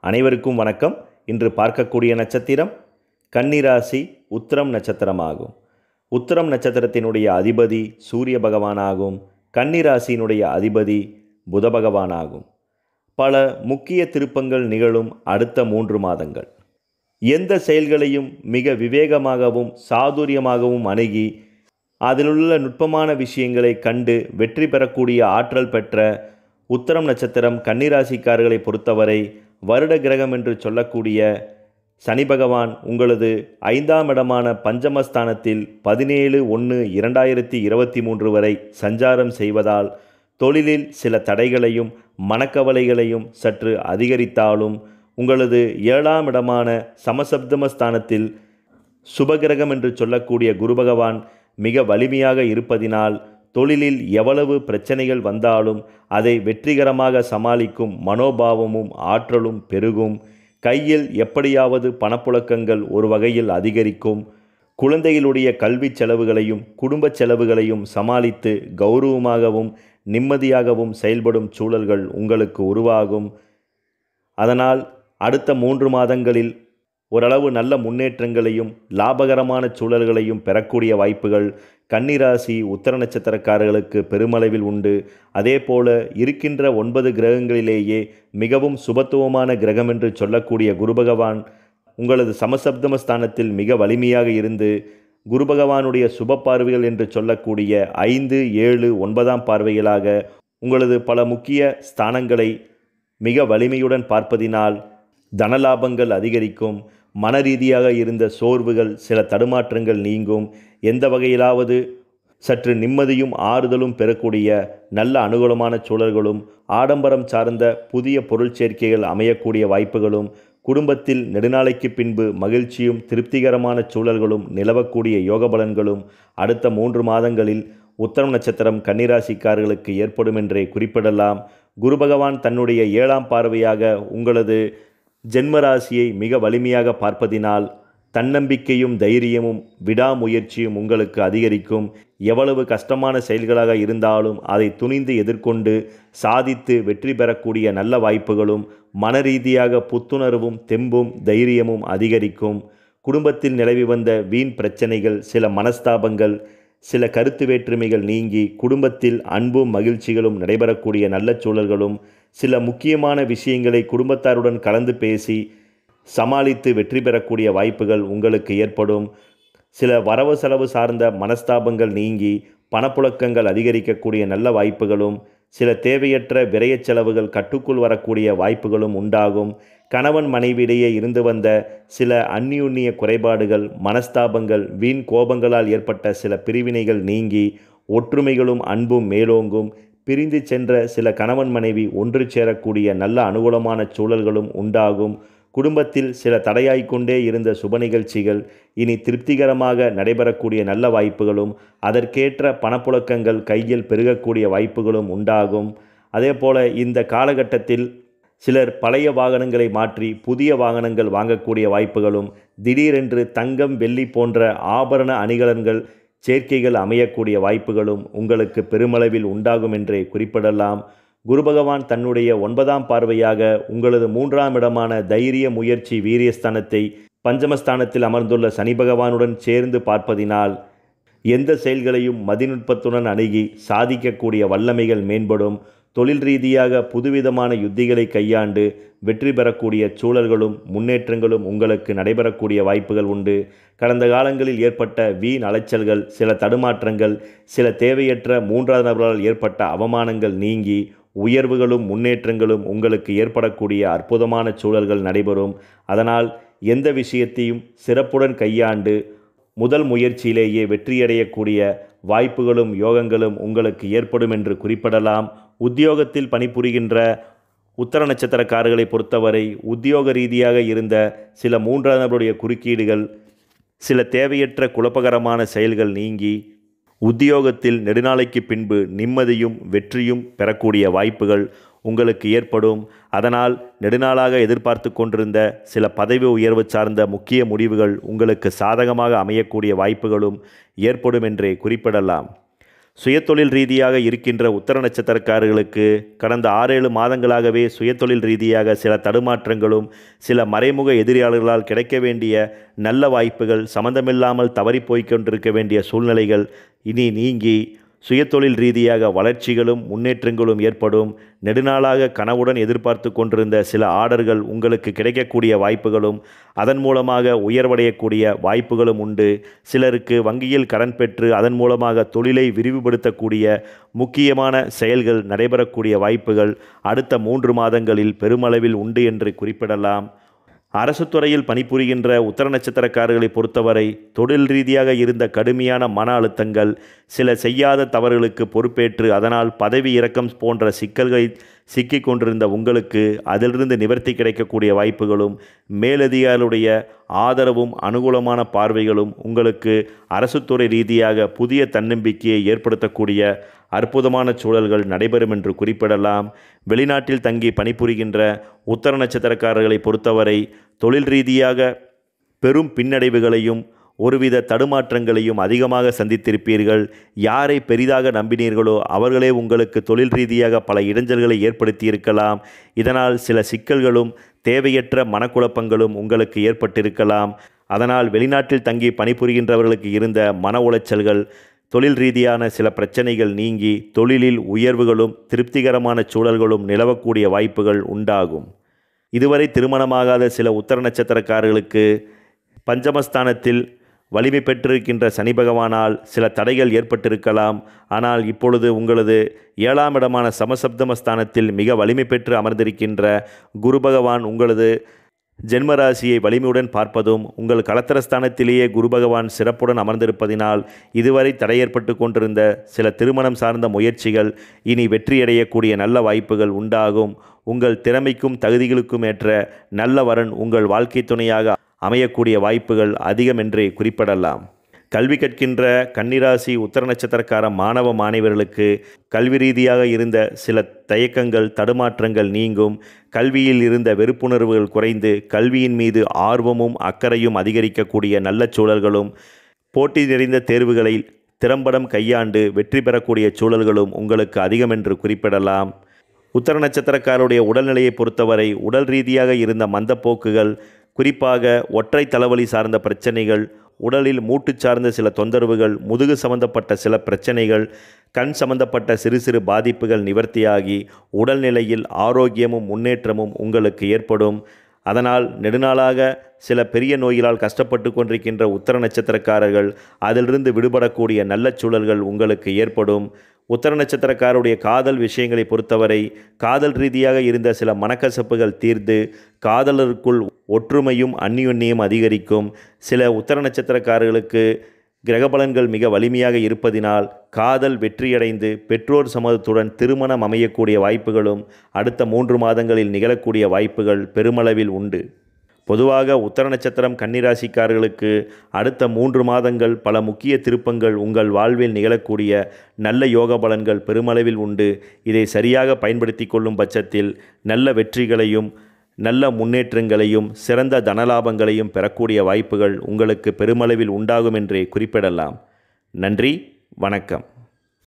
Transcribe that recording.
அனைவருக்கும் வணக்கம் இன்று பார்க்கக்கூடிய நட்சத்திரம் கன்னிராசி உத்திரம் நட்சத்திரமாகும் உத்திரம் நட்சத்திரத்தினுடைய அதிபதி சூரிய பகவானாகும் கன்னிராசியினுடைய அதிபதி புத பகவானாகும் பல முக்கிய திருப்பங்கள் நிகழும் அடுத்த மூன்று மாதங்கள் எந்த செயல்களையும் மிக விவேகமாகவும் சாதுரியமாகவும் அணுகி அதிலுள்ள நுட்பமான விஷயங்களை கண்டு வெற்றி பெறக்கூடிய ஆற்றல் பெற்ற உத்தரம் நட்சத்திரம் கன்னிராசிக்காரர்களை பொறுத்தவரை வருட கிரகம் என்று சொல்லக்கூடிய சனி பகவான் உங்களது ஐந்தாம் இடமான பஞ்சமஸ்தானத்தில் பதினேழு ஒன்று இரண்டாயிரத்தி இருபத்தி மூன்று வரை சஞ்சாரம் செய்வதால் தொழிலில் சில தடைகளையும் மனக்கவலைகளையும் சற்று அதிகரித்தாலும் உங்களது ஏழாம் இடமான சமசப்தமஸ்தானத்தில் சுபகிரகம் என்று சொல்லக்கூடிய குரு பகவான் மிக வலிமையாக இருப்பதினால் தொழிலில் எவ்வளவு பிரச்சனைகள் வந்தாலும் அதை வெற்றிகரமாக சமாளிக்கும் மனோபாவமும் ஆற்றலும் பெருகும் கையில் எப்படியாவது பணப்புழக்கங்கள் ஒரு வகையில் அதிகரிக்கும் குழந்தைகளுடைய கல்வி செலவுகளையும் குடும்ப செலவுகளையும் சமாளித்து கௌரவமாகவும் நிம்மதியாகவும் செயல்படும் சூழல்கள் உங்களுக்கு உருவாகும் அதனால் அடுத்த மூன்று மாதங்களில் ஓரளவு நல்ல முன்னேற்றங்களையும் லாபகரமான சூழல்களையும் பெறக்கூடிய வாய்ப்புகள் கன்னிராசி உத்தர நட்சத்திரக்காரர்களுக்கு பெருமளவில் உண்டு அதே போல இருக்கின்ற ஒன்பது கிரகங்களிலேயே மிகவும் சுபத்துவமான கிரகம் என்று சொல்லக்கூடிய குரு பகவான் உங்களது சமசப்தம ஸ்தானத்தில் மிக வலிமையாக இருந்து குரு பகவானுடைய சுப பார்வைகள் என்று சொல்லக்கூடிய ஐந்து ஏழு ஒன்பதாம் பார்வைகளாக உங்களது பல முக்கிய ஸ்தானங்களை மிக வலிமையுடன் பார்ப்பதினால் தனலாபங்கள் அதிகரிக்கும் மன ரீதியாக இருந்த சோர்வுகள் சில தடுமாற்றங்கள் நீங்கும் எந்த வகையிலாவது சற்று நிம்மதியும் ஆறுதலும் பெறக்கூடிய நல்ல அனுகூலமான சூழல்களும் ஆடம்பரம் சார்ந்த புதிய பொருள் சேர்க்கைகள் அமையக்கூடிய வாய்ப்புகளும் குடும்பத்தில் நெடுநாளைக்கு பின்பு மகிழ்ச்சியும் திருப்திகரமான சூழல்களும் நிலவக்கூடிய யோக பலன்களும் அடுத்த மூன்று மாதங்களில் உத்தரம் நட்சத்திரம் கன்னிராசிக்காரர்களுக்கு ஏற்படும் என்றே குறிப்பிடலாம் குரு பகவான் தன்னுடைய ஏழாம் பார்வையாக உங்களது ஜென்மராசியை மிக வலிமையாக பார்ப்பதினால் தன்னம்பிக்கையும் தைரியமும் விடாமுயற்சியும் உங்களுக்கு அதிகரிக்கும் எவ்வளவு கஷ்டமான செயல்களாக இருந்தாலும் அதை துணிந்து எதிர்கொண்டு சாதித்து வெற்றி பெறக்கூடிய நல்ல வாய்ப்புகளும் மனரீதியாக புத்துணர்வும் தெம்பும் தைரியமும் அதிகரிக்கும் குடும்பத்தில் நிலவி வந்த வீண் பிரச்சனைகள் சில மனஸ்தாபங்கள் சில கருத்து வேற்றுமைகள் நீங்கி குடும்பத்தில் அன்பும் மகிழ்ச்சிகளும் நடைபெறக்கூடிய நல்ல சூழல்களும் சில முக்கியமான விஷயங்களை குடும்பத்தாருடன் கலந்து பேசி சமாளித்து வெற்றி பெறக்கூடிய வாய்ப்புகள் உங்களுக்கு ஏற்படும் சில வரவு செலவு சார்ந்த மனஸ்தாபங்கள் நீங்கி பணப்புழக்கங்கள் அதிகரிக்கக்கூடிய நல்ல வாய்ப்புகளும் சில தேவையற்ற விரயச் செலவுகள் கட்டுக்குள் வரக்கூடிய வாய்ப்புகளும் உண்டாகும் கணவன் மனைவியிடையே இருந்து வந்த சில அந்நியுன்னிய குறைபாடுகள் மனஸ்தாபங்கள் வீண் கோபங்களால் ஏற்பட்ட சில பிரிவினைகள் நீங்கி ஒற்றுமைகளும் அன்பும் மேலோங்கும் பிரிந்து சென்ற சில கணவன் மனைவி ஒன்று சேரக்கூடிய நல்ல அனுகூலமான சூழல்களும் உண்டாகும் குடும்பத்தில் சில தடையாய்க்கொண்டே இருந்த சுப நிகழ்ச்சிகள் இனி திருப்திகரமாக நடைபெறக்கூடிய நல்ல வாய்ப்புகளும் அதற்கேற்ற பணப்புழக்கங்கள் கையில் பெருகக்கூடிய வாய்ப்புகளும் உண்டாகும் அதேபோல இந்த காலகட்டத்தில் சிலர் பழைய வாகனங்களை மாற்றி புதிய வாகனங்கள் வாங்கக்கூடிய வாய்ப்புகளும் திடீரென்று தங்கம் வெள்ளி போன்ற ஆபரண அணிகலன்கள் சேர்க்கைகள் அமையக்கூடிய வாய்ப்புகளும் உங்களுக்கு பெருமளவில் உண்டாகும் என்றே குறிப்பிடலாம் குரு பகவான் தன்னுடைய ஒன்பதாம் பார்வையாக உங்களது மூன்றாம் இடமான தைரிய முயற்சி வீரியஸ்தானத்தை பஞ்சமஸ்தானத்தில் அமர்ந்துள்ள சனி பகவானுடன் சேர்ந்து பார்ப்பதினால் எந்த செயல்களையும் மதிநுட்பத்துடன் அணுகி சாதிக்கக்கூடிய வல்லமைகள் மேம்படும் தொழில் ரீதியாக புதுவிதமான யுத்திகளை கையாண்டு வெற்றி பெறக்கூடிய சூழல்களும் முன்னேற்றங்களும் உங்களுக்கு நடைபெறக்கூடிய வாய்ப்புகள் உண்டு கடந்த காலங்களில் ஏற்பட்ட வீண் அலைச்சல்கள் சில தடுமாற்றங்கள் சில தேவையற்ற மூன்றாவது நபர்களால் ஏற்பட்ட அவமானங்கள் நீங்கி உயர்வுகளும் முன்னேற்றங்களும் உங்களுக்கு ஏற்படக்கூடிய அற்புதமான சூழல்கள் நடைபெறும் அதனால் எந்த விஷயத்தையும் சிறப்புடன் கையாண்டு முதல் முயற்சியிலேயே வெற்றியடையக்கூடிய வாய்ப்புகளும் யோகங்களும் உங்களுக்கு ஏற்படும் என்று குறிப்பிடலாம் உத்தியோகத்தில் பணிபுரிகின்ற உத்தர நட்சத்திரக்காரர்களை பொறுத்தவரை உத்தியோக ரீதியாக இருந்த சில மூன்றாம் நபருடைய குறுக்கீடுகள் சில தேவையற்ற குழப்பகரமான செயல்கள் நீங்கி உத்தியோகத்தில் நெடுநாளைக்கு பின்பு நிம்மதியும் வெற்றியும் பெறக்கூடிய வாய்ப்புகள் உங்களுக்கு ஏற்படும் அதனால் நெடுநாளாக எதிர்பார்த்து கொண்டிருந்த சில பதவி உயர்வு சார்ந்த முக்கிய முடிவுகள் உங்களுக்கு சாதகமாக அமையக்கூடிய வாய்ப்புகளும் ஏற்படும் என்றே குறிப்பிடலாம் சுயதொழில் ரீதியாக இருக்கின்ற உத்தர நட்சத்திரக்காரர்களுக்கு கடந்த ஆறேழு மாதங்களாகவே சுயதொழில் ரீதியாக சில தடுமாற்றங்களும் சில மறைமுக எதிரியாளர்களால் கிடைக்க வேண்டிய நல்ல வாய்ப்புகள் சம்பந்தமில்லாமல் தவறி போய்க் கொண்டிருக்க வேண்டிய சூழ்நிலைகள் இனி நீங்கி சுயதொழில் ரீதியாக வளர்ச்சிகளும் முன்னேற்றங்களும் ஏற்படும் நெடுநாளாக கனவுடன் எதிர்பார்த்து கொண்டிருந்த சில ஆர்டர்கள் உங்களுக்கு கிடைக்கக்கூடிய வாய்ப்புகளும் அதன் மூலமாக உயர்வடையக்கூடிய வாய்ப்புகளும் உண்டு சிலருக்கு வங்கியில் கடன் பெற்று அதன் மூலமாக தொழிலை விரிவுபடுத்தக்கூடிய முக்கியமான செயல்கள் நடைபெறக்கூடிய வாய்ப்புகள் அடுத்த மூன்று மாதங்களில் பெருமளவில் உண்டு என்று குறிப்பிடலாம் அரசு துறையில் பணிபுரிகின்ற உத்தர நட்சத்திரக்காரர்களை பொறுத்தவரை தொழில் ரீதியாக இருந்த கடுமையான மன அழுத்தங்கள் சில செய்யாத தவறுகளுக்கு பொறுப்பேற்று அதனால் பதவி இறக்கம் போன்ற சிக்கல்களில் சிக்கிக் கொண்டிருந்த உங்களுக்கு அதிலிருந்து நிவர்த்தி கிடைக்கக்கூடிய வாய்ப்புகளும் மேலதிகாரிகளுடைய ஆதரவும் அனுகூலமான பார்வைகளும் உங்களுக்கு அரசு துறை ரீதியாக புதிய தன்னம்பிக்கையை ஏற்படுத்தக்கூடிய அற்புதமான சூழல்கள் நடைபெறும் என்று குறிப்பிடலாம் வெளிநாட்டில் தங்கி பணிபுரிகின்ற உத்தர நட்சத்திரக்காரர்களை பொறுத்தவரை தொழில் ரீதியாக பெரும் பின்னடைவுகளையும் ஒருவித தடுமாற்றங்களையும் அதிகமாக சந்தித்திருப்பீர்கள் யாரை பெரிதாக நம்பினீர்களோ அவர்களே உங்களுக்கு தொழில் ரீதியாக பல இடைஞ்சல்களை ஏற்படுத்தியிருக்கலாம் இதனால் சில சிக்கல்களும் தேவையற்ற மனக்குழப்பங்களும் உங்களுக்கு ஏற்பட்டிருக்கலாம் அதனால் வெளிநாட்டில் தங்கி பணிபுரிகின்றவர்களுக்கு இருந்த மன உளைச்சல்கள் தொழில் ரீதியான சில பிரச்சனைகள் நீங்கி தொழிலில் உயர்வுகளும் திருப்திகரமான சூழல்களும் நிலவக்கூடிய வாய்ப்புகள் உண்டாகும் இதுவரை திருமணமாகாத சில உத்தர நட்சத்திரக்காரர்களுக்கு பஞ்சமஸ்தானத்தில் வலிமை பெற்றிருக்கின்ற சனி பகவானால் சில தடைகள் ஏற்பட்டிருக்கலாம் ஆனால் இப்பொழுது உங்களது ஏழாம் இடமான சமசப்தமஸ்தானத்தில் மிக வலிமை பெற்று அமர்ந்திருக்கின்ற குரு பகவான் உங்களது ஜென்மராசியை வலிமையுடன் பார்ப்பதும் உங்கள் கலத்தரஸ்தானத்திலேயே குரு பகவான் சிறப்புடன் அமர்ந்திருப்பதினால் இதுவரை தடை ஏற்பட்டு கொண்டிருந்த சில திருமணம் சார்ந்த முயற்சிகள் இனி வெற்றியடையக்கூடிய நல்ல வாய்ப்புகள் உண்டாகும் உங்கள் திறமைக்கும் தகுதிகளுக்கும் ஏற்ற நல்ல வரன் உங்கள் வாழ்க்கை துணையாக அமையக்கூடிய வாய்ப்புகள் அதிகம் என்றே குறிப்பிடலாம் கல்வி கற்கின்ற கன்னிராசி உத்தர நட்சத்திரக்கார மாணவ மாணவர்களுக்கு கல்வி ரீதியாக இருந்த சில தயக்கங்கள் தடுமாற்றங்கள் நீங்கும் கல்வியில் இருந்த வெறுப்புணர்வுகள் குறைந்து கல்வியின் மீது ஆர்வமும் அக்கறையும் அதிகரிக்கக்கூடிய நல்ல சூழல்களும் போட்டி நிறைந்த தேர்வுகளை திறம்படம் கையாண்டு வெற்றி பெறக்கூடிய சூழல்களும் உங்களுக்கு அதிகம் என்று குறிப்பிடலாம் உத்தர நட்சத்திரக்காரருடைய உடல்நிலையை பொறுத்தவரை உடல் ரீதியாக இருந்த மந்தப்போக்குகள் குறிப்பாக ஒற்றை தலைவலி சார்ந்த பிரச்சனைகள் உடலில் மூட்டு சார்ந்த சில தொந்தரவுகள் முதுகு சம்பந்தப்பட்ட சில பிரச்சனைகள் கண் சம்பந்தப்பட்ட சிறு சிறு பாதிப்புகள் நிவர்த்தியாகி உடல்நிலையில் ஆரோக்கியமும் முன்னேற்றமும் உங்களுக்கு ஏற்படும் அதனால் நெடுநாளாக சில பெரிய நோய்களால் கஷ்டப்பட்டு கொண்டிருக்கின்ற உத்தர நட்சத்திரக்காரர்கள் அதிலிருந்து விடுபடக்கூடிய நல்ல சூழல்கள் உங்களுக்கு ஏற்படும் உத்தர நட்சத்திரக்காரருடைய காதல் விஷயங்களை பொறுத்தவரை காதல் ரீதியாக இருந்த சில மனக்கசப்புகள் தீர்ந்து காதலருக்குள் ஒற்றுமையும் அந்நியுன்னியும் அதிகரிக்கும் சில உத்தர நட்சத்திரக்காரர்களுக்கு கிரகபலன்கள் மிக வலிமையாக இருப்பதினால் காதல் வெற்றியடைந்து பெற்றோர் சம்மதத்துடன் திருமணம் அமையக்கூடிய வாய்ப்புகளும் அடுத்த மூன்று மாதங்களில் நிகழக்கூடிய வாய்ப்புகள் பெருமளவில் உண்டு பொதுவாக உத்தர நட்சத்திரம் கன்னிராசிக்காரர்களுக்கு அடுத்த மூன்று மாதங்கள் பல முக்கிய திருப்பங்கள் உங்கள் வாழ்வில் நிகழக்கூடிய நல்ல யோக பலன்கள் பெருமளவில் உண்டு இதை சரியாக பயன்படுத்தி கொள்ளும் பட்சத்தில் நல்ல வெற்றிகளையும் நல்ல முன்னேற்றங்களையும் சிறந்த தனலாபங்களையும் பெறக்கூடிய வாய்ப்புகள் உங்களுக்கு பெருமளவில் உண்டாகும் என்றே குறிப்பிடலாம் நன்றி வணக்கம்